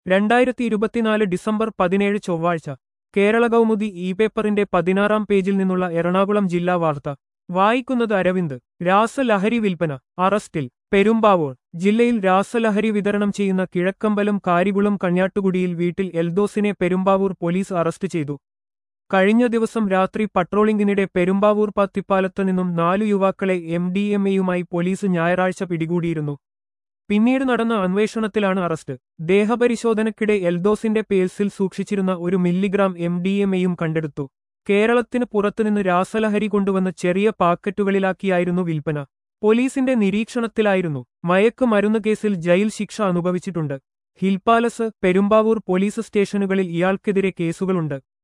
രണ്ടായിരത്തി ഇരുപത്തിനാല് ഡിസംബർ പതിനേഴ് ചൊവ്വാഴ്ച കേരള കൗമുദി ഇ പേപ്പറിന്റെ പതിനാറാം പേജിൽ നിന്നുള്ള എറണാകുളം ജില്ലാ വാർത്ത വായിക്കുന്നത് അരവിന്ദ് രാസലഹരി വിൽപ്പന അറസ്റ്റിൽ പെരുമ്പാവൂർ ജില്ലയിൽ രാസലഹരി വിതരണം ചെയ്യുന്ന കിഴക്കമ്പലം കാരികുളം കഞ്ഞാട്ടുകുടിയിൽ വീട്ടിൽ എൽദോസിനെ പെരുമ്പാവൂർ പോലീസ് അറസ്റ്റ് ചെയ്തു കഴിഞ്ഞ ദിവസം രാത്രി പട്രോളിംഗിനിടെ പെരുമ്പാവൂർ പത്തിപ്പാലത്ത് നിന്നും നാലു യുവാക്കളെ എം ഡി എം എയുമായി പോലീസ് ഞായറാഴ്ച പിടികൂടിയിരുന്നു പിന്നീട് നടന്ന അന്വേഷണത്തിലാണ് അറസ്റ്റ് ദേഹപരിശോധനയ്ക്കിടെ എൽദോസിന്റെ പേഴ്സിൽ സൂക്ഷിച്ചിരുന്ന ഒരു മില്ലിഗ്രാം എം ഡി എം എയും കണ്ടെടുത്തു കേരളത്തിന് പുറത്തുനിന്ന് രാസലഹരി കൊണ്ടുവന്ന് ചെറിയ പാക്കറ്റുകളിലാക്കിയായിരുന്നു വിൽപ്പന പോലീസിന്റെ നിരീക്ഷണത്തിലായിരുന്നു മയക്ക് മരുന്ന് കേസിൽ ജയിൽ ശിക്ഷ അനുഭവിച്ചിട്ടുണ്ട് ഹിൽപാലസ് പെരുമ്പാവൂർ പോലീസ് സ്റ്റേഷനുകളിൽ ഇയാൾക്കെതിരെ കേസുകളുണ്ട്